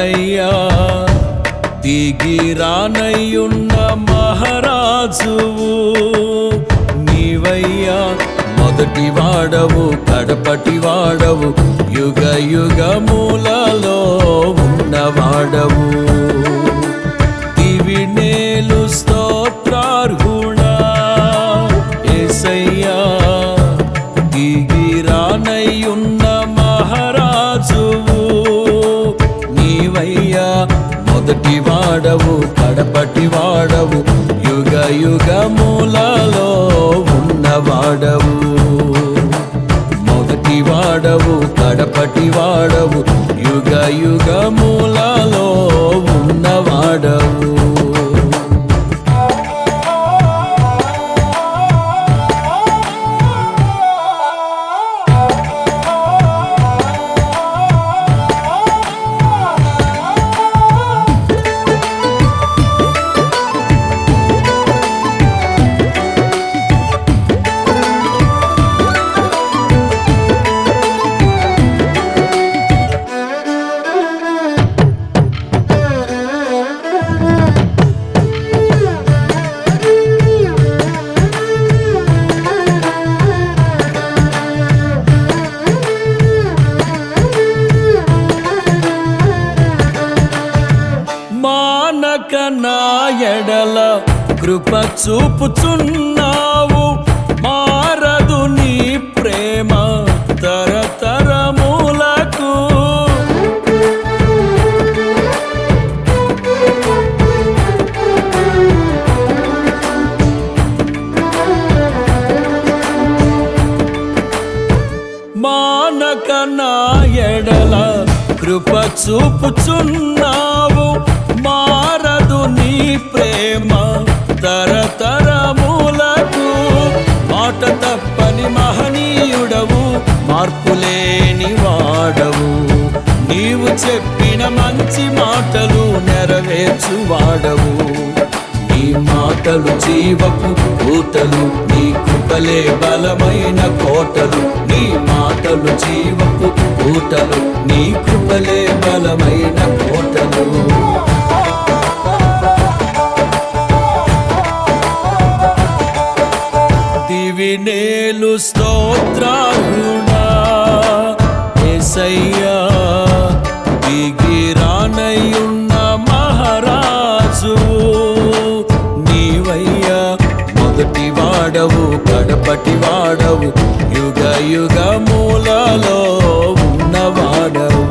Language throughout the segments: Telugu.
ఏసయ్యా దిగి రానయ్యున్న మహారాజువు నీవయ్యా మొదటి వాడవు కడపటి వాడవు యుగ యుగములలో ఉన్నవాడవు దివి నేలు స్తోత్రార్హుడా ఏసయ్యా దిగి రానయ్యున్న మహారాజువు నీవయ్యా మొదటి వాడవు కడపటి వాడవు యుగ యుగములలో ఉన్నవాడవు మొదటి వాడవు కడపటి వాడవు యుగ యుగములలో ఉన్నవాడవు మానక నా ఎడల కృప చూపుచున్నావు మారదు నీ ప్రేమ తరతరములకు మానక నా ఎడల కృప చూపుచున్నావు మారదు నీ ప్రేమ తరతరములకు మాట తప్పని మహనీయుడవు మార్పులేని వాడవు నీవు చెప్పిన మంచి మాటలు నెరవేర్చువాడవు నీ మాటలు జీవపు ఊటలు నీ కృపలే బలమైన కోటలు నీ మాటలు జీవపు ఊటలు నీ కృపలే బలమైన కోటలు దివి నేలు స్తోత్రాలుడా ఏసయ్యా దిగి రానయ్యున్న మహారాజు నీవయ్యా మొదటి వాడవు కడపటి వాడవు యుగ యుగములలో ఉన్నవాడవు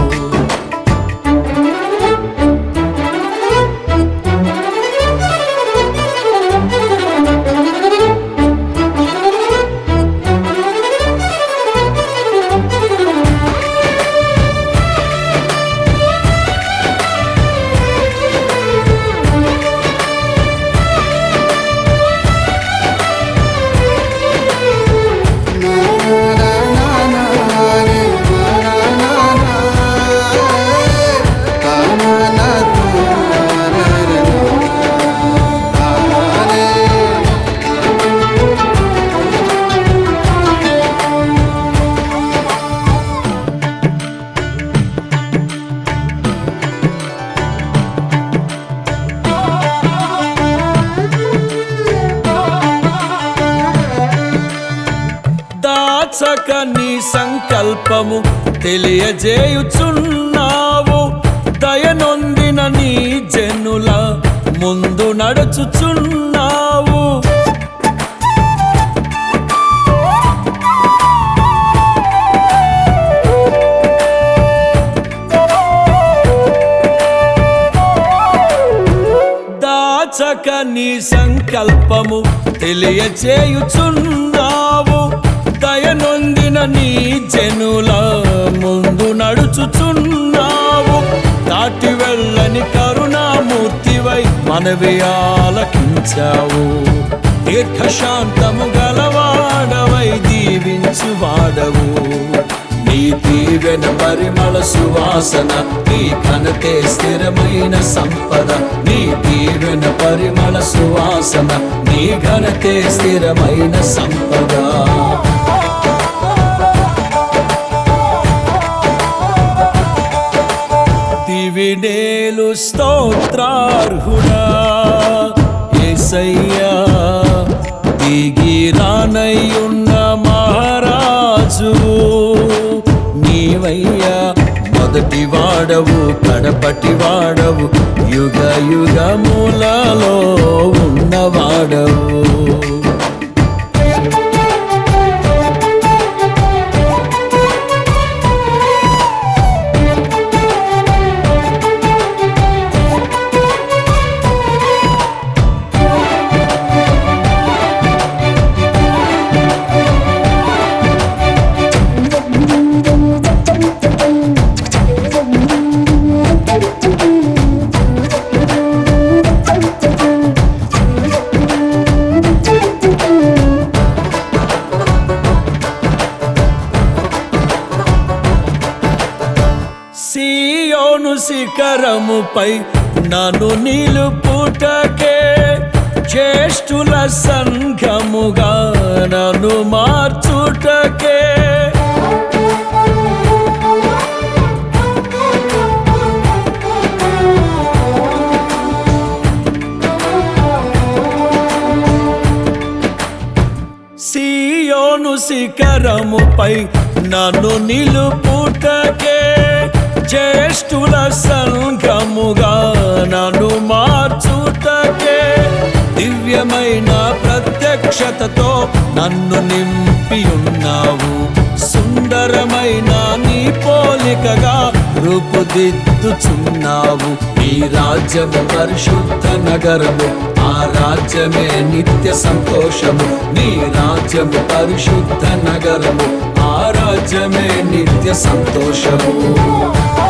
దాచక నీ సంకల్పము తెలియజేయుచున్నావు దయనొందిన నీ జనుల ముందు నడుచుచున్నావు దాచక నీ సంకల్పము తెలియచేయుచున్నావు దయనొందిన నీ జనుల ముందు నడుచుచున్నావు దాటి వెళ్ళని కరుణామూర్తివై మనవి ఆలకించావు దీర్ఘశాంతము గలవాడవై దీవించువాడవు నీ దీవెన పరిమళ సువాసన నీ ఘనతే స్థిరమైన సంపద నీ దీవెన పరిమళ సువాసన నీ ఘనతే స్థిరమైన సంపద దివి స్తోత్రార్హుడా ఏసయ్యా దిగి రానయ్యున్న మహారాజు నీవయ్యా మొదటి వాడవు కడపటి వాడవు యుగ యుగములలో ఉన్నవాడవు సియోను శిఖరముపై నన్ను నిలుపుటకే జ్యేష్ఠుల సంఘముగా నన్ను మార్చుటకే సియోను శిఖరముపై నన్ను నిలుపుటకే జ్యేష్ఠుల సంఘముగా నన్ను మార్చుటకే దివ్యమైన ప్రత్యక్షతతో నన్ను నింపి ఉన్నావు సుందరమైన నీ పోలికగా రూపుదిద్దుచున్నావు ఈ రాజ్యము పరిశుద్ధ నగరము ఆ రాజ్యమే నిత్య సంతోషము నీ రాజ్యము పరిశుద్ధ నగరము ఆ రాజ్యమే నిత్య సంతోషము